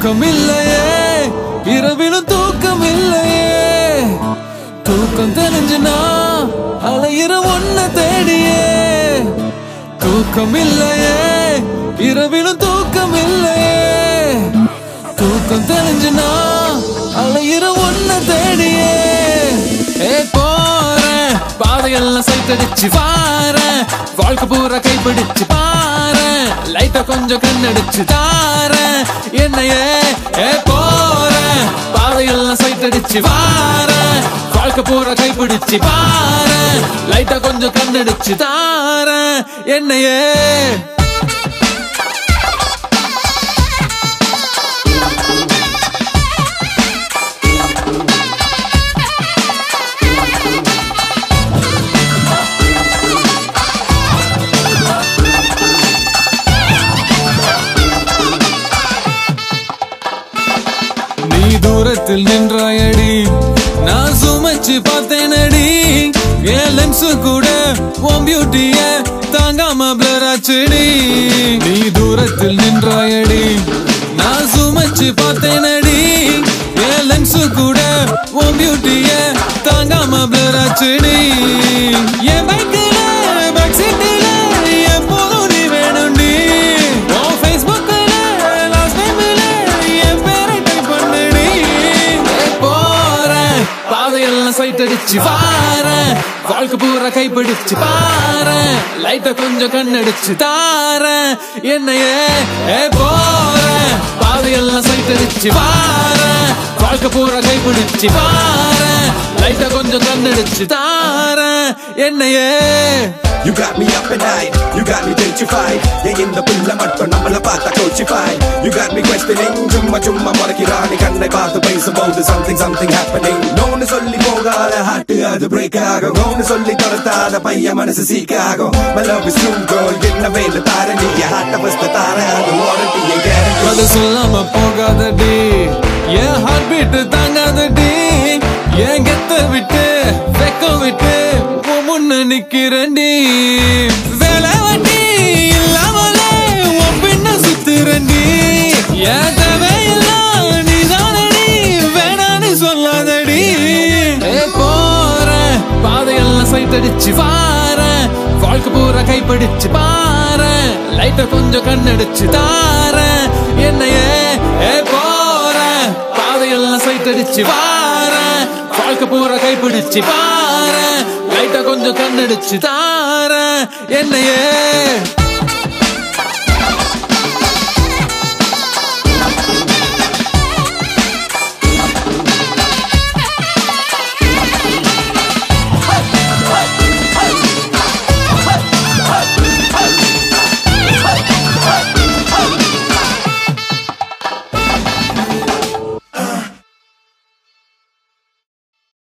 தூக்கம் இல்லையே இரவிலும் தூக்கம் இல்லையே தூக்கம் தெரிஞ்சுனா அலையிற ஒன்ன தேடியே தூக்கம் இல்லையே இரவிலும் தூக்கம் இல்லையே தூக்கம் தெரிஞ்சுனா அலையிற ஒன்ன தேடியே ஏ போறேன் பாதையெல்லாம் சைத்தடிச்சு வாரேன் வாழ்க்கை பூரா கைப்பிடிச்சு பாரேன் லைட்டா கொஞ்சம் கண்ணடிச்சு தாரேன் என்னையே ஏ போறேன் பாதையெல்லாம் சைத்தடிச்சு வாரேன் வாழ்க்கை பூரா கைப்பிடிச்சு பாரேன் லைட்டா கொஞ்சம் கண்ணடிச்சு தாரேன் என்னையே நீ தூரத்தில் நின்றாயடி நான் சுமைச்சு பார்த்தேனடி என் லென்ஸ் கூட உன் பியூட்டிய தாங்காம பிளர் ஆச்சுடி நீ தூரத்தில் நின்றாயடி நான் சுமைச்சு பார்த்தேனடி என் லென்ஸ் கூட உன் பியூட்டிய தாங்காம பிளர் ஆச்சுடி என் பைக்கில பேக் சீட்டில எப்போதும் நீ வேணும்டி உன் ஃபேஸ்புக்கில் லாஸ்ட் டைமில் என் பேரை டைப் பண்ணுடி போறேன் பாதையெல்லாம் சைட் அடிச்சு வாரேன் வாழ்க்கை பூரா கைப்பிடிச்சு பாரேன் லைட்ட கொஞ்சம் கண்ணடிச்சு தாரேன் என்னையே ஏ போறேன் பாதையெல்லாம் சைட் அடிச்சு வாரேன் வாழ்க்கை பூரா கைப்பிடிச்சு பாரேன் லைட்ட கொஞ்சம் கண்ணடிச்சு தாரேன் என்னையே You got me up at night, you got me petrified ஏன் இந்த பிள்ளை மட்டும் நம்மள பார்த்தா கோச்சிஃபை You got me questioning சும்மா சும்மா முறைக்கிறானி கண்ணை பார்த்து பேசும்போது something something happening நோன்னு சொல்லி போகாத ஹாட்டு அது பிரேக் ஆகும் நோன்னு சொல்லி துரத்தாத பையன் மனசு சீக் ஆகும் My love is true girl என்ன வேலை தார நீ ஹாட்ட ஃபஸ்ட் தார அது வாரண்டி என் guarantee அது சொல்லாம போகாதடி என் ஹார்ட் பீட் தாங்காதடி என் கெத்த விட்டு வெக்க விட்டு உன் முன்ன நிக்கிறேன்டி வேலை வட்டி இல்லாமலே உன் பின்ன சுத்துறேன்டி என் தேவையெல்லாம் நீ தானடி வேணான்னு சொல்லாதடி ஏ போறேன் பாதையெல்லாம் சைட் அடிச்சு வாரேன் வாழ்க்கை பூரா கைப்பிடிச்சு பாரேன் லைட்ட கொஞ்சம் கண்ணடிச்சு தாரேன் என்னையே ஏ போறேன் பாதையெல்லாம் சைட் அடிச்சு வாரேன் வாழ்க்கை பூரா கைப்பிடிச்சு பாரேன் லைட்ட கொஞ்சம் கண்ணடிச்சு தாரேன் என்னையே